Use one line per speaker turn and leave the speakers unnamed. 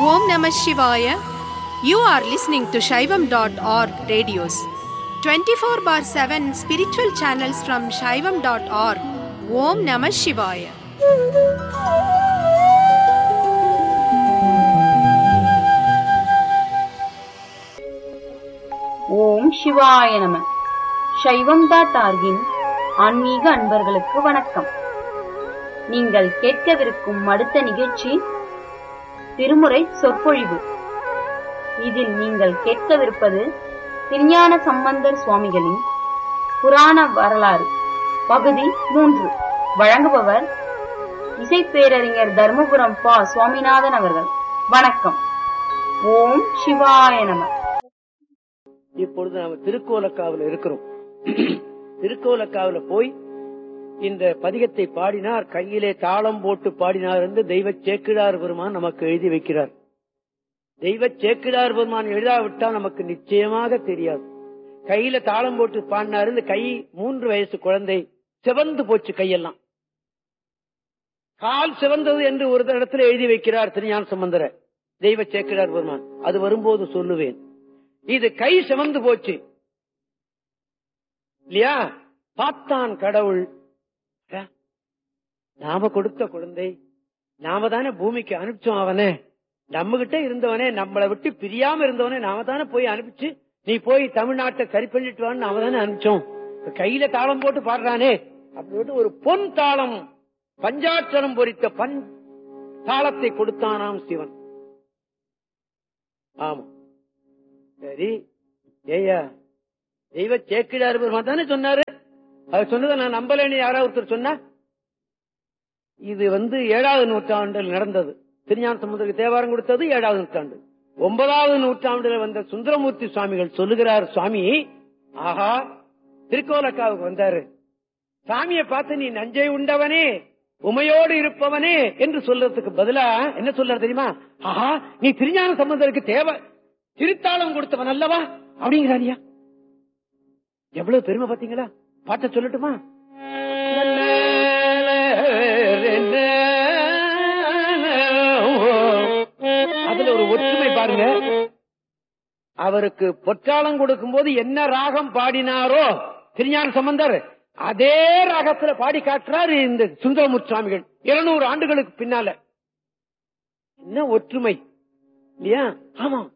Om Namah Shivaya. You are listening to Shaivam.org radios. 24 bar 7 spiritual channels from Shaivam.org. Om Namah Shivaya.
ஓம் சிவாய நம சைவம் dot ஆர்கின் ஆன்மீக அன்பர்களுக்கு வணக்கம் நீங்கள் கேட்கவிருக்கும் அடுத்த நிகழ்ச்சி திருமுறை சொற்பொழிவு இதில் நீங்கள் கேட்கவிருப்பது திருஞான சம்பந்தர் சுவாமிகளின் புராண வரலாறு பகுதி மூன்று வழங்குபவர் இசைப்பேரறிஞர் தர்மபுரம் பா சுவாமிநாதன் அவர்கள் வணக்கம் ஓம் சிவாய நம
இப்பொழுது நாம திருக்கோலக்காவில இருக்கிறோம் திருக்கோலக்காவில போய் இந்த பதிகத்தை பாடினார் கையிலே தாளம் போட்டு பாடினார் என்று தெய்வ சேக்கிழார் பெருமான் நமக்கு எழுதி வைக்கிறார் தெய்வ சேக்கிழார் பெருமான் எழுதாவிட்டால் நமக்கு நிச்சயமாக தெரியாது கையில தாளம் போட்டு பாடினார் இந்த கை மூன்று வயசு குழந்தை சிவந்து போச்சு கையெல்லாம் கால் சிவந்தது என்று ஒரு இடத்துல எழுதி வைக்கிறார் திருஞான சம்பந்தர தெய்வ சேக்கிழார் பெருமான் அது வரும்போது சொல்லுவேன் இது கை சிவந்து போச்சு இல்லையா பார்த்தான் கடவுள் அ, நாம கொடுத்த குழந்தை நாம தானே பூமிக்கு அனுப்பிச்சோம் அவனே நம்ம கிட்ட இருந்தவனே நம்மளை விட்டு பிரியாம இருந்தவனே நாம தானே போய் அனுப்பிச்சு நீ போய் தமிழ்நாட்டை சரி பண்ணிட்டு வான்னு நாம தானே அனுப்பிச்சோம் இப்ப கையில தாளம் போட்டு பாடுறானே அப்படின்னு ஒரு பொன் தாளம் பஞ்சாட்சரம் பொறித்த பன் தாளத்தை கொடுத்தானாம் சிவன் ஆமா சரி ஏய்யா தெய்வ சேக்கிடார் பெருமான் தானே சொன்னாரு அவர் சொன்னதை நான் நம்பலன்னு யாராவது ஒருத்தர் சொன்னா இது வந்து ஏழாவது நூற்றாண்டில் நடந்தது திருஞான சமுதிரக்கு தேவாரம் கொடுத்தது ஏழாவது நூற்றாண்டு ஒன்பதாவது நூற்றாண்டில் வந்த சுந்தரமூர்த்தி சுவாமிகள் சொல்லுகிறார் சுவாமி ஆஹா திருக்கோலக்காவுக்கு வந்தாரு சாமியை பார்த்து நீ நஞ்சை உண்டவனே உமையோடு இருப்பவனே என்று சொல்றதுக்கு பதிலா என்ன சொல்ற தெரியுமா ஆஹா நீ திருஞான சம்பந்தருக்கு தேவை திருத்தாளம் கொடுத்தவன் அல்லவா அப்படிங்கிறாரியா எவ்வளவு பெருமை பாத்தீங்களா பாட்ட சொல்லட்டுமா அதுல ஒரு ஒற்றுமை பாருங்க அவருக்கு பொற்றாளம் கொடுக்கும் போது என்ன ராகம் பாடினாரோ திருஞான சம்பந்தர் அதே ராகத்துல பாடி காட்டுறாரு இந்த சுந்தரமுத் சுவாமிகள் இருநூறு ஆண்டுகளுக்கு பின்னால என்ன ஒற்றுமை இல்லையா ஆமா